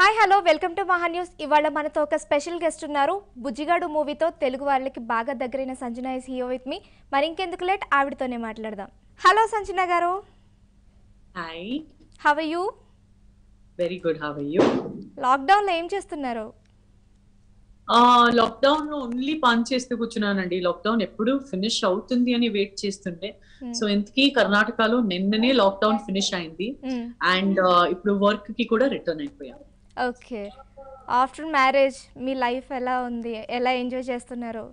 Hi hello welcome to Maha news ఇవాళ మనతో ఒక స్పెషల్ గెస్ట్ ఉన్నారు బుజ్జిగాడు మూవీతో తెలుగు వాళ్ళకి బాగా దగ్గరైన Sanjana is here with me మరి ఇంకెందుకు లేట్ ఆవిడతోనే మాట్లాడదాం hello Sanjana garu hi how you very good how you లాక్డౌన్లో ఏం చేస్తున్నారు లాక్డౌన్ ఓన్లీ పని చేస్తూ కూర్చున్నానండి లాక్డౌన్ ఎప్పుడు ఫినిష్ అవుతుంది అని వెయిట్ చేస్తుంటే Hmm. సో ఇంతకీ కర్ణాటకలో నిన్ననే లాక్డౌన్ ఫినిష్ అయింది అండ్ ఇప్పుడు వర్క్ కి కూడా రిటర్న్ అయిపోయాం ఓకే ఆఫ్టర్ మ్యారేజ్ మీ లైఫ్ ఎలా ఉంది ఎలా ఎంజాయ్ చేస్తున్నారు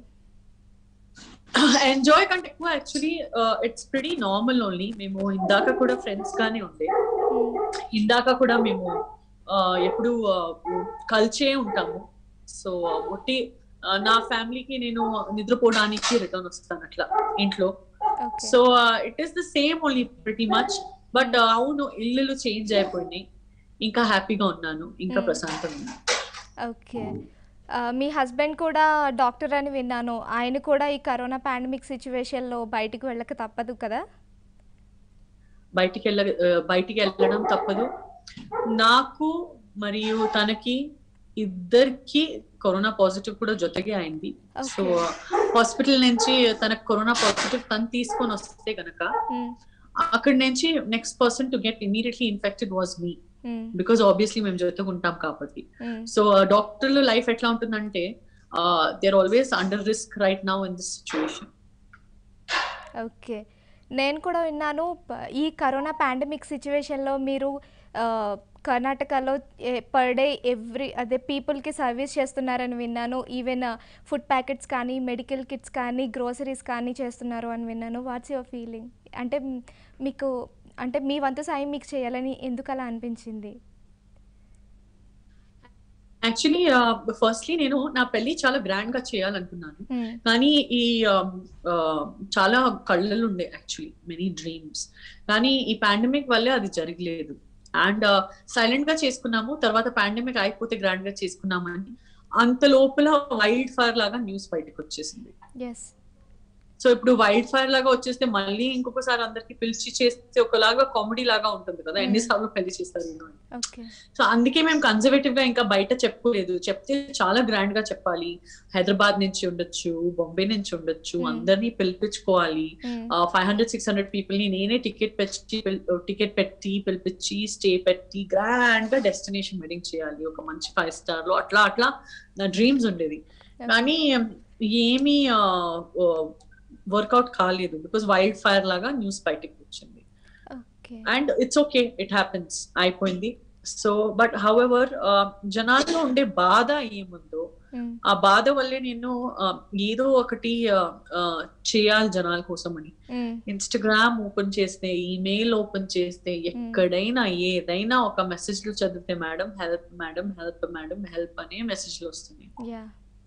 ఎంజాయ్ కంటే ఎక్కువ actually it's pretty normal only మేము ఇందాక కూడా ఫ్రెండ్స్ గానే ఉండే ఇందాక కూడా మేము uh, ఎప్పుడు uh, కలిసే ఉంటాము సో ఒట్టి uh, నా ఫ్యామిలీకి నేను నిద్రపోవడానికి రిటర్న్ వస్తాను అట్లా ఇంట్లో okay so it is the same only pretty much but అవును ఇల్లులు చేంజ్ అయిపోయినాయి ఇంకా హ్యాపీగా ఉన్నాను ఇంకా Hmm. ప్రశాంతంగా ఉన్నాను ఓకే ఆ, మీ హస్బెండ్ కూడా డాక్టర్ అని విన్నాను ఆయన కూడా ఈ కరోనా పాండమిక్ సిచ్యువేషన్లో బయటికి వెళ్ళక తప్పదు కదా బయటికి వెళ్ళ uh, బయటికి వెళ్ళడం తప్పదు నాకు మరియు తనకి ఇద్దరికి కరోనా పాజిటివ్ కూడా జొతగే అయింది సో హాస్పిటల్ నుంచి తనకు కరోనా పాజిటివ్ తను తీసుకొని వస్తే గనక మ్మ్. అక్కడి నుంచి next person to get immediately infected was me మ్మ్. బికాస్ ఆబ్వియస్లీ మేము జొతగుంటాం కాబట్టి మ్మ్. సో డాక్టర్లు లైఫ్ ఎట్లా ఉంటుందంటే they are always under risk right now in this situation okay నేను కూడా విన్నాను ప- ఈ కరోనా పాండమిక్ సిచ్యువేషన్లో మీరు ఆ, కర్ణాటకలో పర్ డే ఎవ్రీ అదే పీపుల్కి సర్వీస్ చేస్తున్నారని విన్నాను ఈవెన్ ఫుడ్ ప్యాకెట్స్ కానీ మెడికల్ కిట్స్ కానీ గ్రోసరీస్ కానీ చేస్తున్నారు అని విన్నాను వాట్స్ యువర్ ఫీలింగ్ అంటే మ్, మీకు అంటే మీ వంతు సాయం మీకు చేయాలని ఎందుకు అలా అనిపించింది యాక్చువల్లీ ఫస్ట్లీ నేను నా పెళ్లి చాలా గ్రాండ్ గా చేయాలనుకున్నాను మ్మ్. కానీ ఈ um, uh, చాలా కళ్ళలు ఉండే యాక్చువల్లీ మెనీ డ్రీమ్స్ కానీ ఈ పాండమిక్ వల్లే అది జరగలేదు అండ్ సైలెంట్ గా చేసుకున్నాము తర్వాత పాండమిక్ అయిపోతే గ్రాండ్ గా చేసుకున్నామని అంత లోపల వైల్డ్ ఫైర్ లాగా న్యూస్ బయటకు వచ్చేసింది ఎస్ సో ఇప్పుడు వైల్డ్ ఫైర్ లాగా వచ్చేస్తే మళ్ళీ ఇంకొకసారి అందరికి పిలిచి చేస్తే ఒకలాగా కామెడీ లాగా ఉంటుంది కదా Hmm. ఎన్నిసార్లు పెళ్లి చేస్తారు you know అని. ఓకే సో అందుకే మేము కన్జర్వేటివ్ గా ఇంకా బయట చెప్పుకోలేదు చెప్తే చాలా గ్రాండ్ గా చెప్పాలి హైదరాబాద్ నుంచి ఉండొచ్చు బొంబే నుంచి ఉండొచ్చు Hmm. అందరినీ పిలిపించుకోవాలి మ్మ్. Five hundred six hundred people ని నేనే టికెట్ పెట్టి టికెట్ పెట్టి పిలిపించి స్టే పెట్టి గ్రాండ్ గా డెస్టినేషన్ వెడ్డింగ్ చేయాలి ఒక మంచి ఫైవ్ స్టార్ లో అట్లా అట్లా నా డ్రీమ్స్ ఉండేది కానీ ఏమీ వర్కౌట్ కాలేదు బికాస్ వైల్డ్ ఫైర్ లాగా న్యూస్ బయటకు వచ్చింది okay and it's okay it happens అయిపోయింది సో బట్ హౌ ఎవర్ జనాల్లో ఉండే బాధ ఏముందో మ్మ్. ఆ బాధ వల్లే నేను uh, ఏదో ఒకటి uh, uh, చేయాలి జనాల కోసం అని మ్మ్. ఇన్స్టాగ్రామ్ ఓపెన్ చేస్తే ఈమెయిల్ ఓపెన్ చేస్తే ఎక్కడైనా ఏదైనా ఒక మెసేజ్ లో చదివితే madam help madam help madam help అనే మెసేజ్లు వస్తున్నాయి యా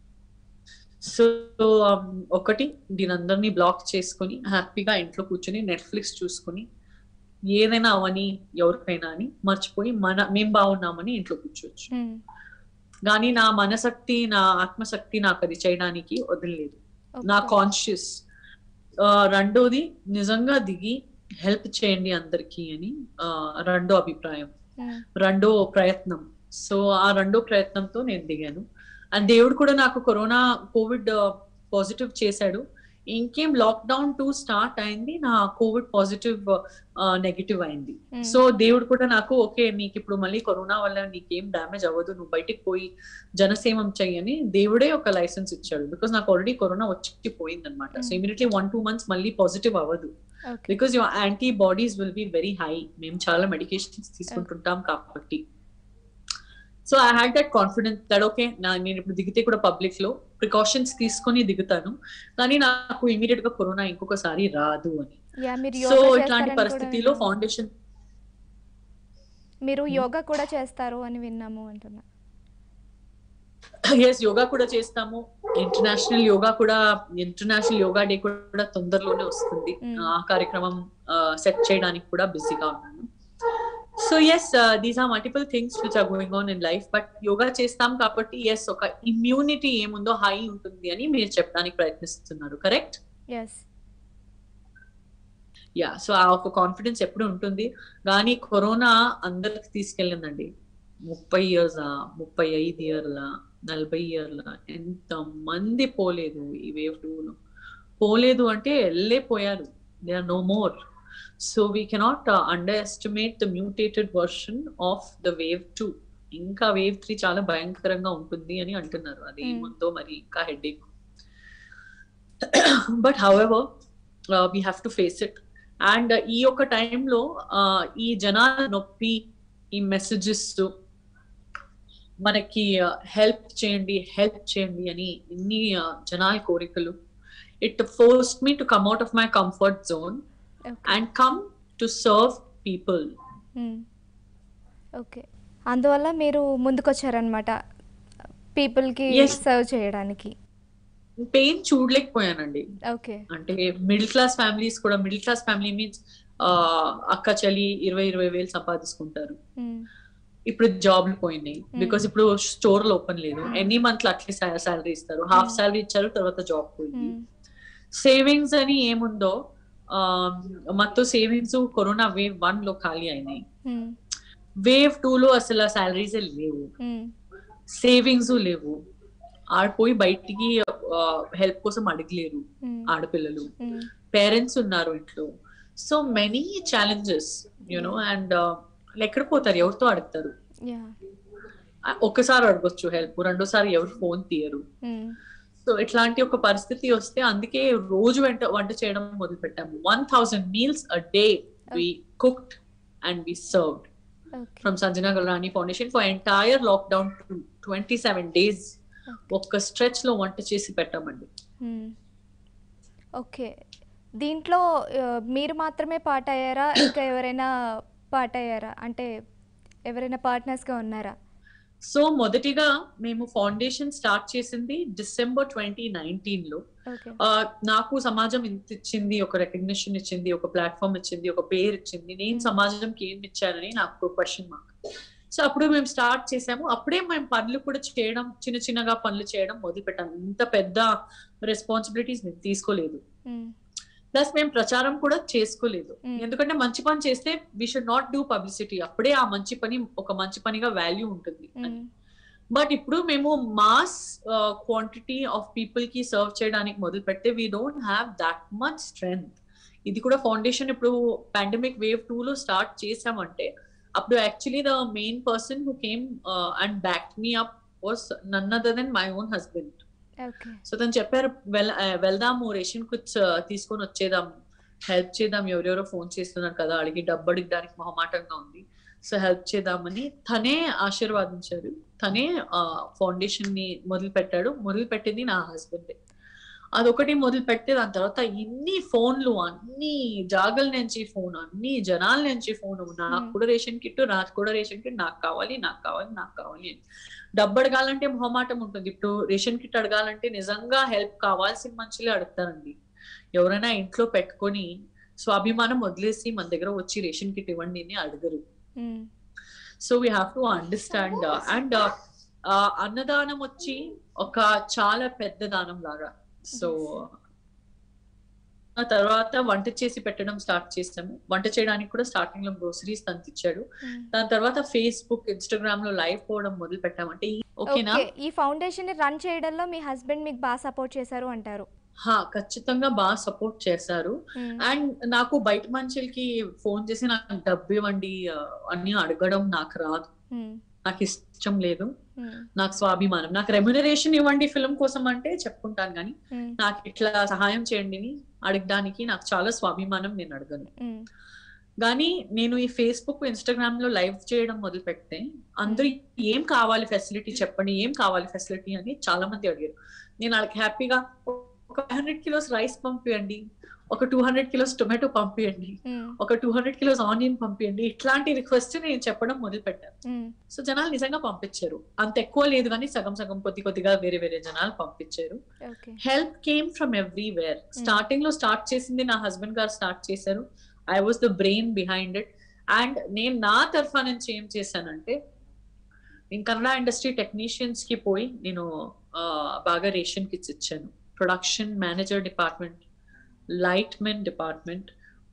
సో ఒకటి దీని అందరినీ బ్లాక్ చేసుకుని హ్యాపీగా ఇంట్లో కూర్చొని నెట్ఫ్లిక్స్ చూసుకుని ఏదైనా అవని ఎవరికైనా అని మర్చిపోయి మన మేం బాగున్నామని ఇంట్లో కూర్చోవచ్చు మ్మ్. కానీ నా మనశక్తి నా ఆత్మశక్తి నాకు అది చేయడానికి వదిలేదు నా ఓకే. కాన్షియస్ రెండోది నిజంగా దిగి హెల్ప్ చేయండి అందరికీ అని ఆ, రెండో అభిప్రాయం మ్మ్. రెండో ప్రయత్నం సో ఆ రెండో ప్రయత్నంతో నేను దిగాను అండ్ దేవుడు కూడా నాకు కరోనా కోవిడ్ పాజిటివ్ చేశాడు ఇంకేం లాక్డౌన్ టూ స్టార్ట్ అయింది నా కోవిడ్ పాజిటివ్ నెగిటివ్ అయింది మ్మ్. సో దేవుడు కూడా నాకు ఓకే నీకు ఇప్పుడు మళ్ళీ కరోనా వల్ల నీకేం డ్యామేజ్ అవ్వదు నువ్వు బయటికి పోయి జనసేవం చెయ్యని దేవుడే ఒక లైసెన్స్ ఇచ్చాడు బికాస్ నాకు ఆల్రెడీ కరోనా వచ్చి పోయింది అనమాట so Hmm. Immediately one two months మళ్ళీ పాజిటివ్ అవ్వదు okay because your antibodies will be very high మేము చాలా మెడికేషన్స్ తీసుకుంటుంటాం కాబట్టి so I had that confidence that okay నా నేను ఇప్పుడు దిగితే కూడా పబ్లిక్ లో ప్రికాషన్స్ తీసుకొని దిగుతాను కానీ నాకు ఇమీడియట్ గా కరోనా ఇంకొకసారి రాదు అని యా మీరు సో యోగా ఇట్లాంటి చేస్తారని కూడా పరిస్థితిలో విన్నాము. ఫౌండేషన్ మీరు యోగా కూడా చేస్తారు అని విన్నాము అంటున్నా ఎస్ యోగా కూడా చేస్తాము ఇంటర్నేషనల్ యోగా కూడా ఇంటర్నేషనల్ యోగా డే కూడా తొందరలోనే వస్తుంది Mm. ఆ కార్యక్రమం సెట్ చేయడానికి కూడా బిజీగా ఉన్నాను so yes these are multiple things which are going on in life but yoga చేస్తాం కాబట్టి ఎస్ ఒక ఇమ్యూనిటీ ఏముందో హై ఉంటుంది అని మీరు చెప్పడానికి ప్రయత్నిస్తున్నారు కరెక్ట్ ఎస్ యా సో ఆ ఒక కాన్ఫిడెన్స్ ఎప్పుడు ఉంటుంది కానీ కరోనా అందరికి తీసుకెళ్ళిందండి ముప్పై ఇయర్సా ముప్పై ఐదు ఇయర్లా నలభై ఇయర్లా ఎంత మంది పోలేదు ఈ వేవ్ టూలో పోలేదు అంటే వెళ్ళే పోయారు they are no more so we cannot underestimate the mutated version of the wave two ఇంకా వేవ్ త్రీ చాలా భయంకరంగా ఉంటుంది అని అంటున్నారు అది Hmm. ఏముందో మరి ఇంకా headache but however we have to face it and ఈ యొక్క టైంలో ఈ జనాల నొప్పి ఈ మెసేజెస్ మనకి హెల్ప్ చేయండి హెల్ప్ చేయండి అని ఇన్ని uh, జనాల కోరికలు it force me to come out of my comfort zone and come to serve people okay అందువల్ల మీరు ముందుకొచ్చారనమాట పీపుల్కి Yes. సర్వ్ చేయడానికి పెయిన్ చూడలేకపోయానండి ఓకే అంటే మిడిల్ క్లాస్ ఫ్యామిలీస్ కూడా మిడిల్ క్లాస్ ఫ్యామిలీ మీన్స్ అక్క చలి ఇరవై ఇరవై వేలు సంపాదించుకుంటారు ఇప్పుడు జాబ్లు పోయినాయి బికాస్ ఇప్పుడు స్టోర్లు ఓపెన్ లేదు ఎన్ని మంత్లు అట్లే శాలరీ ఇస్తారు హాఫ్ Hmm. శాలరీ ఇచ్చారు తర్వాత జాబ్ పోయింది సేవింగ్స్ అని ఏముందో ఆ, మొత్తం సేవింగ్స్ కరోనా వేవ్ వన్ లో ఖాళీ అయినాయి వేవ్ టూ లో అసలు శాలరీస్ లేవు సేవింగ్స్ లేవు ఆడిపోయి బయటికి హెల్ప్ కోసం అడగలేరు ఆడపిల్లలు పేరెంట్స్ ఉన్నారు ఇంట్లో so many challenges you know and ఎక్కడ పోతారు ఎవరితో అడుగుతారు యా ఆ, ఒక్కసారి అడగొచ్చు హెల్ప్ రెండోసారి ఎవరు ఫోన్ తీయరు సో ఇట్లాంటి ఒక పరిస్థితి వస్తే అందుకే రోజు వెంట వంట చేయడం మొదలు పెట్టాము one thousand meals a day we cooked and we served okay from Sanjana Galrani foundation for entire lockdown twenty seven days ఒక్క స్ట్రెచ్ లో వంట చేసి పెట్టామండి ఓకే దీంట్లో ఆ, మీరు మాత్రమే పార్ట్ అయ్యారా ఇంకా ఎవరైనా పార్ట్ అయ్యారా అంటే ఎవరైనా పార్ట్నర్స్గా ఉన్నారా సో మొదటిగా మేము ఫౌండేషన్ స్టార్ట్ చేసింది డిసెంబర్ ట్వంటీ నైన్టీన్ లో ఓకే ఆ, నాకు సమాజం ఇంత ఇచ్చింది ఒక రికగ్నిషన్ ఇచ్చింది ఒక ప్లాట్ఫామ్ ఇచ్చింది ఒక పేరు ఇచ్చింది నేను Hmm. సమాజంకి ఏం ఇచ్చానని నాకు క్వశ్చన్ మార్క్ సో అప్పుడు మేము స్టార్ట్ చేసాము అప్పుడే మేము పనులు కూడా చేయడం చిన్న చిన్నగా పనులు చేయడం మొదలు పెట్టాము ఇంత పెద్ద రెస్పాన్సిబిలిటీస్ మేము తీసుకోలేదు ప్లస్ మేము ప్రచారం కూడా చేసుకోలేదు Hmm. ఎందుకంటే మంచి పని చేస్తే we should not do publicity అప్పుడే ఆ మంచి పని ఒక మంచి పనిగా వాల్యూ ఉంటుంది అని. బట్ ఇప్పుడు మేము మాస్ క్వాంటిటీ ఆఫ్ పీపుల్ కి సర్వ్ చేయడానికి మొదలు పెడితే we don't have that much strength ఇది కూడా ఫౌండేషన్ ఇప్పుడు పాండమిక్ వేవ్ టూ లో స్టార్ట్ చేసామంటే అప్పుడు actually the main person who came and back me up was none other than my own husband okay so తను చెప్పారు వెల్ వెళ్దాము ration kits తీసుకొని వచ్చేదాం హెల్ప్ చేద్దాం ఎవరెవరో ఫోన్ చేస్తున్నారు కదా అడిగి డబ్బు అడగడానికి మొహమాటంగా ఉంది సో హెల్ప్ చేద్దామని తనే ఆశీర్వాదించారు తనే ఫౌండేషన్ ని మొదలు పెట్టాడు మొదలు పెట్టింది నా హస్బెండ్ అదొకటి మొదలు పెడితే దాని తర్వాత ఇన్ని ఫోన్లు అన్ని జాగల నుంచి ఫోన్ అన్ని జనాల నుంచి ఫోన్ నాకు Hmm. కూడా రేషన్ కిట్ నాకు కూడా రేషన్ కిట్ నాకు కావాలి నాకు కావాలి నాకు కావాలి అని డబ్బు అడగాలంటే మొహమాటం ఉంటుంది ఇప్పుడు రేషన్ కిట్ అడగాలంటే నిజంగా హెల్ప్ కావాల్సిన మనుషులే అడుగుతారండి ఎవరైనా ఇంట్లో పెట్టుకొని స్వాభిమానం వదిలేసి మన దగ్గర వచ్చి రేషన్ కిట్ ఇవ్వండి అని అడగరు so we have to understand and అన్నదానం వచ్చి ఒక చాలా పెద్ద దానం లాగా సో ఆ తర్వాత వంట చేసి పెట్టడం స్టార్ట్ చేసాము వంట చేయడానికి కూడా స్టార్టింగ్ లో గ్రోసరీస్ తనకి ఇచ్చాడు దాని తర్వాత ఫేస్బుక్ ఇన్స్టాగ్రామ్ లో లైవ్ పోవడం మొదలు పెట్టామంటే ఈ- ఓకేనా ఓకే ఈ ఫౌండేషన్ ని రన్ చేయడంలో మీ హస్బెండ్ మీకు బాగా సపోర్ట్ చేశారు అంటారు హా ఖచ్చితంగా బాగా సపోర్ట్ చేశారు మ్మ్. అండ్ నాకు బయట మనుషులకి ఫోన్ చేసి నాకు డబ్బు ఇవ్వండి ఆ, అని అడగడం నాకు రాదు మ్మ్. నాకు ఇష్టం లేదు మ్మ్. నాకు స్వాభిమానం నాకు రెమ్యునరేషన్ ఇవ్వండి ఫిల్మ్ కోసం అంటే చెప్పుకుంటాను కానీ మ్మ్. నాకు ఇట్లా సహాయం చేయండి అని అడగడానికి నాకు చాలా స్వాభిమానం నేను అడగను మ్మ్. కానీ నేను ఈ ఫేస్బుక్ ఇన్స్టాగ్రామ్ లో లైవ్ చేయడం మొదలు పెడితే అందరూ ఏం కావాలి ఫెసిలిటీ చెప్పండి ఏం కావాలి ఫెసిలిటీ అని చాలా మంది అడిగారు నేను వాళ్ళకి హ్యాపీగా ఒక ఫైవ్ హండ్రెడ్ కిలోస్ రైస్ పంపియండి ఒక టూ హండ్రెడ్ కిలోస్ టొమాటో పంపియండి మ్మ్. ఒక టూ హండ్రెడ్ కిలోస్ ఆనియన్ పంపియండి ఇట్లాంటి రిక్వెస్ట్ నేను చెప్పడం మొదలు పెట్టాను మ్మ్. సో జనాలు నిజంగా పంపించారు అంత ఎక్కువ లేదు కానీ సగం సగం కొద్ది కొద్దిగా వేరే వేరే జనాలు పంపించారు okay help came from everywhere starting లో స్టార్ట్ చేసింది నా హస్బెండ్ గారు స్టార్ట్ చేశారు I was the brain behind it and నేను నా తరఫా నుంచి ఏం చేశానంటే నేను కన్నడ ఇండస్ట్రీ టెక్నీషియన్స్ కి పోయి నేను ఆ, బాగా రేషన్ కిట్స్ ఇచ్చాను production manager department light men department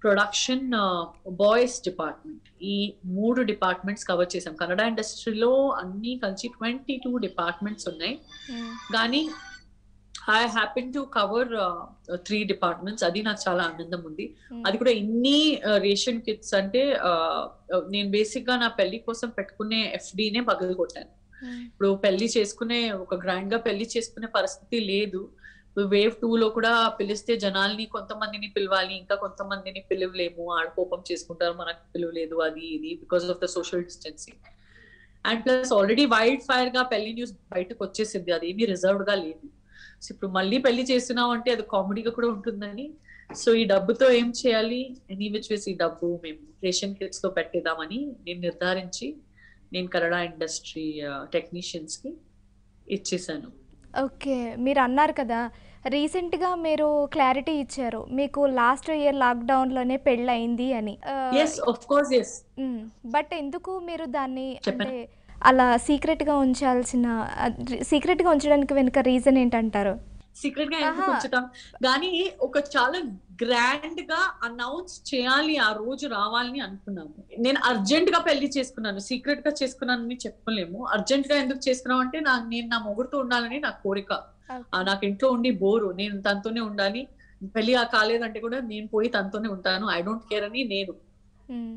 production boys department ఈ మూడు డిపార్ట్మెంట్స్ కవర్ చేసాం కన్నడ ఇండస్ట్రీలో అన్ని కలిసి ట్వంటీ టూ డిపార్ట్మెంట్స్ ఉన్నాయి మ్మ్. కానీ I happen to cover three departments అది నాకు చాలా ఆనందం ఉంది మ్మ్. అది కూడా ఇన్ని రేషన్ కిట్స్ అంటే uh, నేను బేసిక్ గా నా పెళ్లి కోసం పెట్టుకునే ఎఫ్డి నే పగలు కొట్టాను మ్మ్. ఇప్పుడు పెళ్లి చేసుకునే ఒక గ్రాండ్ గా పెళ్లి చేసుకునే పరిస్థితి లేదు ఇప్పుడు వేవ్ టూ లో కూడా పిలిస్తే జనాల్ని కొంతమందిని పిలవాలి ఇంకా కొంతమందిని పిలవలేము ఆడకోపం చేసుకుంటారు మనకు పిలవలేదు అది ఇది because of the social distancing and plus already wild fire గా పెళ్లి న్యూస్ బయటకు వచ్చేసింది అది ఏమీ రిజర్వ్డ్ గా లేదు సో ఇప్పుడు మళ్ళీ పెళ్లి చేస్తున్నాం అంటే అది కామెడీగా కూడా ఉంటుందని సో ఈ డబ్బుతో ఏం చేయాలి ఎనీ విచ్ వేస్ ఈ డబ్బు మేము రేషన్ కిట్స్ తో పెట్టేద్దామని నేను నిర్ధారించి నేను కన్నడ ఇండస్ట్రీ టెక్నీషియన్స్ కి ఇచ్చేసాను ఓకే మీరు అన్నారు కదా రీసెంట్గా మీరు క్లారిటీ ఇచ్చారు మీకు లాస్ట్ ఇయర్ లాక్డౌన్లోనే పెళ్ళి అయింది అని yes of course yes but ఎందుకు మీరు దాన్ని చెప్పండి. అంటే అలా సీక్రెట్గా ఉంచాల్సిన సీక్రెట్గా ఉంచడానికి వెనుక రీజన్ ఏంటంటారు సీక్రెట్ గా ఎందుకు ఆహా. ఉంచుతాం కానీ ఒక చాలా గ్రాండ్ గా అనౌన్స్ చేయాలి ఆ రోజు రావాలని అనుకున్నాము నేను అర్జెంట్ గా పెళ్లి చేసుకున్నాను సీక్రెట్ గా చేసుకున్నానని చెప్పలేము అర్జెంట్ గా ఎందుకు చేసుకున్నాం అంటే నా నేను నా మొగుడుతో ఉండాలని నా కోరిక ఆ, నాకు ఇంట్లో ఉండి బోరు నేను తనతోనే ఉండాలి పెళ్లి ఆ కాలేదంటే కూడా నేను పోయి తనతోనే ఉంటాను ఐ డోంట్ కేర్ అని నేను మ్మ్.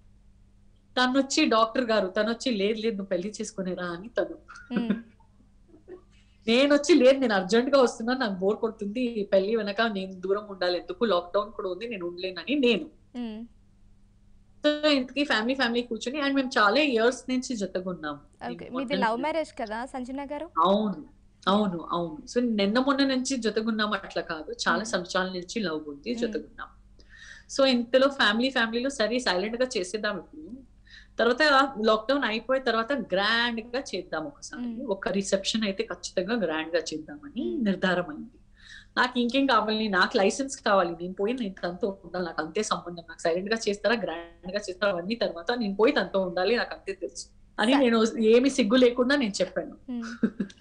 తను వచ్చి డాక్టర్ గారు తను వచ్చి లేదు లేదు నువ్వు పెళ్లి చేసుకునేరా అని తను మ్మ్. నేను వచ్చి లేదు నేను అర్జెంట్ గా వస్తున్నాను నాకు బోర్ కొడుతుంది ఈ పెళ్లి వెనక నేను దూరం ఉండాలి ఎందుకు లాక్డౌన్ కూడా ఉంది నేను ఉండలేనని నేను మ్మ్. సో ఇంతకీ ఫ్యామిలీ ఫ్యామిలీ కూర్చొని అండ్ మేము చాలా ఇయర్స్ నుంచి జతగున్నాం ఓకే మీది లవ్ మ్యారేజ్ కదా సంజన గారు అవును అవును అవును సో నిన్న మొన్న నుంచి జతగున్నాం అట్లా కాదు చాలా Mm. సంవత్సరాల నుంచి లవ్ ఉంది Mm. జతగున్నాం సో ఇంతలో ఫ్యామిలీ ఫ్యామిలీలో సరే సైలెంట్ గా చేసేద్దాం ఇప్పుడు తర్వాత లాక్డౌన్ అయిపోయిన తర్వాత గ్రాండ్ గా చేద్దాం ఒకసారి Mm. ఒక రిసెప్షన్ అయితే ఖచ్చితంగా గ్రాండ్ గా చేద్దామని Mm. నిర్ధారం అయింది నాకు ఇంకేం కావాలి నాకు లైసెన్స్ కావాలి నేను పోయి నేను తనతో ఉండాలి నాకు అంతే సంబంధం నాకు సైలెంట్ గా చేస్తారా గ్రాండ్ గా చేస్తారా అవన్నీ తర్వాత నేను పోయి తనతో ఉండాలి నాకు అంతే తెలుసు అని సరే. నేను ఏమి సిగ్గు లేకుండా నేను చెప్పాను మ్మ్.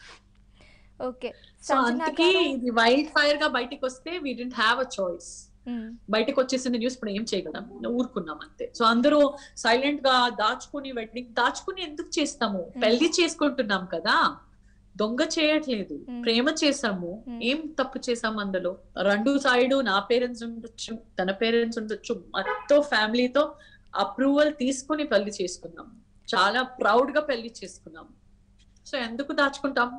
ఓకే సో సంజన అందుకే గారు ఇది వైల్డ్ ఫైర్ గా బయటికి వస్తే we don't have a choice మ్మ్. బయటకు వచ్చేసింది న్యూస్ ఇప్పుడు ఏం చేయగలం ఊరుకున్నాం అంతే సో అందరూ సైలెంట్ గా దాచుకుని వెడ్డింగ్ దాచుకుని ఎందుకు చేస్తాము పెళ్లి చేసుకుంటున్నాం కదా దొంగ చేయట్లేదు Hmm. ప్రేమ చేసాము Hmm. ఏం తప్పు చేసాము అందులో రెండు సైడ్ నా పేరెంట్స్ ఉండొచ్చు తన పేరెంట్స్ ఉండొచ్చు మొత్తం ఫ్యామిలీతో అప్రూవల్ తీసుకుని పెళ్లి చేసుకున్నాం చాలా ప్రౌడ్ గా పెళ్లి చేసుకున్నాం సో ఎందుకు దాచుకుంటాం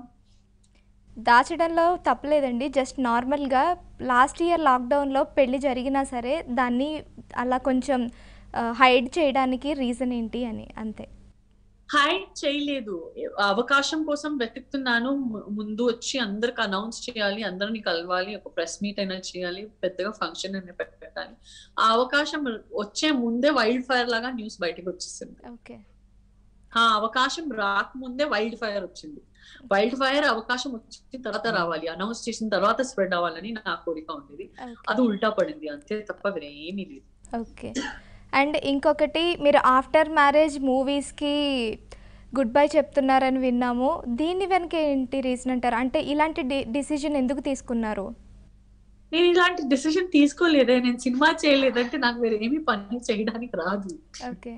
దాచడంలో తప్పలేదండి జస్ట్ నార్మల్గా లాస్ట్ ఇయర్ లాక్డౌన్లో పెళ్లి జరిగినా సరే దాన్ని అలా కొంచెం హైడ్ చేయడానికి రీజన్ ఏంటి అని అంతే హైడ్ చేయలేదు అవకాశం కోసం వెతుకుతున్నాను ము- ముందు వచ్చి అందరికి అనౌన్స్ చేయాలి అందరిని కలవాలి ఒక ప్రెస్ మీట్ అయినా చేయాలి పెద్దగా ఫంక్షన్ అయినా పెట్టాలి ఆ అవకాశం వచ్చే ముందే వైల్డ్ ఫైర్ లాగా న్యూస్ బయటకు వచ్చేసింది ఓకే ఆ అవకాశం రాకముందే వైల్డ్ ఫైర్ వచ్చింది వైల్డ్ ఫైర్ అవకాశం వచ్చిన తర్వాత రావాలి అనౌన్స్ చేసిన తర్వాత స్ప్రెడ్ అవ్వాలని నా కోరిక ఉండేది అది ఉల్టా పడింది అంతే తప్ప వేరే ఏమీ లేదు ఓకే అండ్ ఇంకొకటి మీరు ఆఫ్టర్ మ్యారేజ్ మూవీస్కి గుడ్ బై చెప్తున్నారని విన్నాము దీని వెనక ఏంటి రీజన్ అంటారు అంటే ఇలాంటి డిసిజన్ ఎందుకు తీసుకున్నారు నేను ఇలాంటి డిసిషన్ తీసుకోలేదే నేను సినిమా చేయలేదంటే నాకు వేరే ఏమీ పని చేయడానికి రాదు ఓకే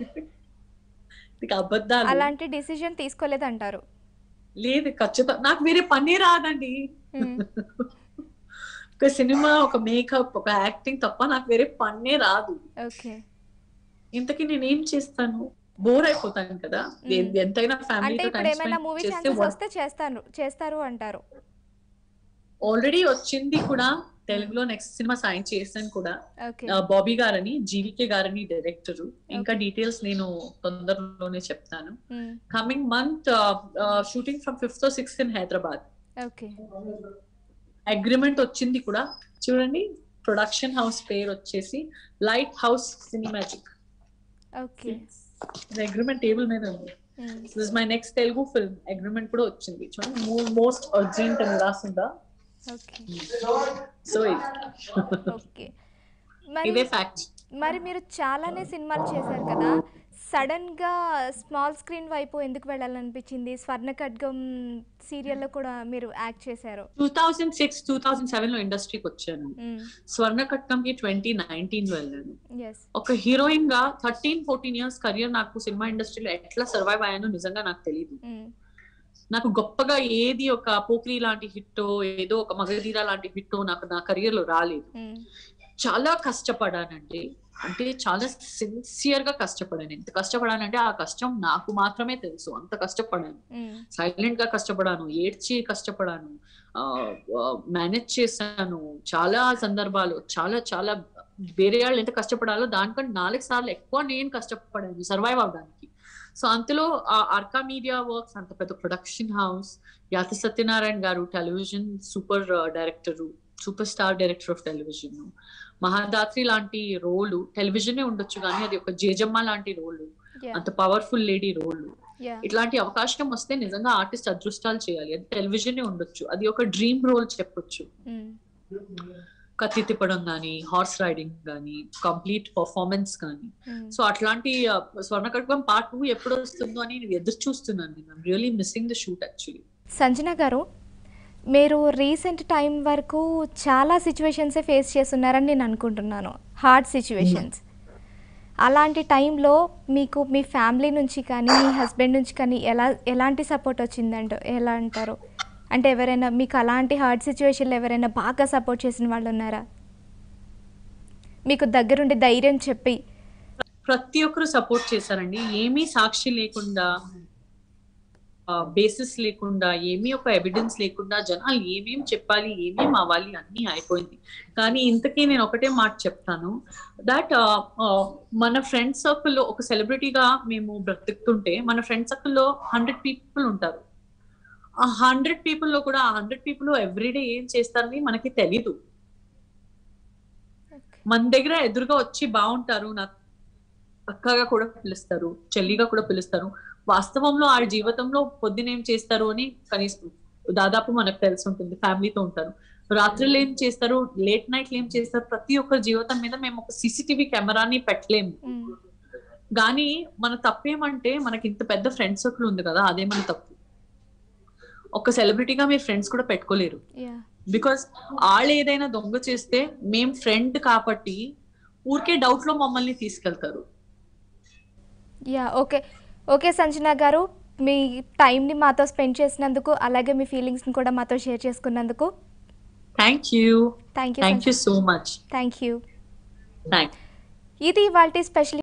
ఇక అబద్ధాలు అలాంటి డిసిజన్ తీసుకోలేదంటారు లేదు ఖచ్చితంగా నాకు వేరే పనే రాదండి మ్మ్. ఒక సినిమా ఒక మేకప్ ఒక యాక్టింగ్ తప్ప నాకు వేరే పనే రాదు ఓకే ఇంతకీ నేను ఏం చేస్తాను బోర్ అయిపోతాను కదా మ్మ్. ఎ- ఎంతైనా అంటే ఫ్యామిలీతో ఇప్పుడు టైం ఏమైనా మూవీ స్పెండ్ చేస్తే ఛాన్సెస్ వస్తే చేస్తాను చేస్తారు అంటారు ఆల్రెడీ వచ్చింది కూడా తెలుగులో నెక్స్ట్ సినిమా సైన్ చేశాను కూడా ఓకే ఆ, బాబీ గారని జీవికే గారని డైరెక్టర్ ఇంకా Okay. డీటెయిల్స్ నేను తొందరలోనే చెప్తాను మ్మ్. Coming month shooting from fifth sixth in Hyderabad okay agreement వచ్చింది కూడా చూడండి ప్రొడక్షన్ హౌస్ పేరు వచ్చేసి light house cinematic okay agreement table మీద ఉంది మ్మ్. This my next Telugu film agreement కూడా వచ్చింది చూడండి మోస్ట్ అర్జెంట్ అని రాసిందా ఓకే సో ఓకే మరి ఇదే ఫ్యాక్ట్ మరి మీరు చాలానే సినిమాలు చేశారు కదా సడన్గా స్మాల్ స్క్రీన్ వైపు ఎందుకు వెళ్ళాలనిపించింది స్వర్ణ ఖడ్గం సీరియల్లో కూడా మీరు యాక్ట్ చేశారు two thousand six two thousand seven లో ఇండస్ట్రీకి వచ్చాను స్వర్ణ కట్కంకి ట్వంటీ నైన్టీన్ లో వెళ్ళాను ఎస్ ఒక హీరోయిన్ గా థర్టీన్ ఫోర్టీన్ ఇయర్స్ కెరియర్ నాకు సినిమా ఇండస్ట్రీలో ఎట్లా సర్వైవ్ అయ్యానో నిజంగా నాకు తెలియదు నాకు గొప్పగా ఏది ఒక పోక్రీ లాంటి హిట్టో ఏదో ఒక మగధీర లాంటి హిట్టో నాకు నా కెరియర్ లో రాలేదు చాలా కష్టపడానండి అంటే చాలా సిన్సియర్ గా కష్టపడాను ఎంత కష్టపడానంటే ఆ కష్టం నాకు మాత్రమే తెలుసు అంత కష్టపడాను సైలెంట్ గా కష్టపడాను ఏడ్చి కష్టపడాను మేనేజ్ చేశాను చాలా సందర్భాలు చాలా చాలా వేరే వాళ్ళు ఎంత కష్టపడాలో దానికంటే నాలుగు సార్లు ఎక్కువ నేను కష్టపడాను సర్వైవ్ అవడానికి సో అంతలో ఆ అర్కా మీడియా వర్క్స్ అంత పెద్ద ప్రొడక్షన్ హౌస్ యాతి సత్యనారాయణ గారు television super director super star director of television Mahadatri లాంటి రోలు టెలివిజనే ఉండొచ్చు కానీ అది ఒక జేజమ్మ లాంటి రోలు అంత పవర్ఫుల్ లేడీ రోల్ ఇట్లాంటి అవకాశం వస్తే నిజంగా ఆర్టిస్ట్ అదృష్టాలు చేయాలి అది టెలివిజనే ఉండొచ్చు అది ఒక డ్రీమ్ రోల్ చెప్పొచ్చు కత్తి తిప్పడం కానీ హార్స్ రైడింగ్ కానీ కంప్లీట్ పర్ఫార్మెన్స్ కానీ సో అట్లాంటి స్వర్ణ కట్కం పార్ట్ టూ ఎప్పుడు వస్తుందో అని నేను ఎదురు చూస్తున్నాను నేను really missing the shoot actually Sanjana గారు మీరు రీసెంట్ టైం వరకు చాలా సిచ్యువేషన్సే ఫేస్ చేస్తున్నారని నేను అనుకుంటున్నాను హార్డ్ సిచ్యువేషన్స్ అలాంటి టైంలో మీకు మీ ఫ్యామిలీ నుంచి కానీ మీ హస్బెండ్ నుంచి కానీ ఎలా ఎలాంటి సపోర్ట్ వచ్చిందంట ఎలా అంటారు అంటే ఎవరైనా మీకు అలాంటి హార్డ్ సిచ్యువేషన్లో ఎవరైనా బాగా సపోర్ట్ చేసిన వాళ్ళు ఉన్నారా మీకు దగ్గరుండి ధైర్యం చెప్పి ప్రతి ఒక్కరు సపోర్ట్ చేశారండి ఏమీ సాక్షి లేకుండా బేసిస్ లేకుండా ఏమీ ఒక ఎవిడెన్స్ లేకుండా జనాలు ఏమేం చెప్పాలి ఏమేం అవ్వాలి అన్ని అయిపోయింది కానీ ఇంతకీ నేను ఒకటే మాట చెప్తాను దట్ మన ఫ్రెండ్ సర్కిల్లో ఒక సెలబ్రిటీగా మేము బ్రతుకుతుంటే మన ఫ్రెండ్ సర్కిల్లో హండ్రెడ్ పీపుల్ ఉంటారు ఆ హండ్రెడ్ పీపుల్ లో కూడా ఆ హండ్రెడ్ పీపుల్ ఎవ్రీడే ఏం చేస్తారని మనకి తెలీదు మన దగ్గర ఎదురుగా వచ్చి బాగుంటారు నాకు అక్కగా కూడా పిలుస్తారు చెల్లిగా కూడా పిలుస్తారు వాస్తవంలో ఆ జీవితంలో పొద్దున ఏం చేస్తారు అని కనీసం దాదాపు మనకు తెలిసి ఉంటుంది ఫ్యామిలీతో ఉంటారు రాత్రులు ఏం చేస్తారు లేట్ నైట్లు ఏం చేస్తారు ప్రతి ఒక్కరి జీవితం మీద మేము ఒక సీసీటీవీ కెమెరాని పెట్టలేము కానీ మన తప్పేమంటే మనకి ఇంత పెద్ద ఫ్రెండ్ సర్కిల్ ఉంది కదా అదే మన తప్పు ఒక సెలబ్రిటీగా మీరు ఫ్రెండ్స్ కూడా పెట్టుకోలేరు బికాస్ వాళ్ళు ఏదైనా దొంగ చేస్తే మేం ఫ్రెండ్ కాబట్టి ఊరికే డౌట్ లో మమ్మల్ని తీసుకెళ్తారు యా ఓకే ఓకే సంజన గారు మీ టైంని మాతో స్పెండ్ చేసినందుకు అలాగే మీ ఫీలింగ్స్ని కూడా మాతో షేర్ చేసుకున్నందుకు thank you thank you thank you so much thank you thank ఇది ఇవాళ స్పెషల్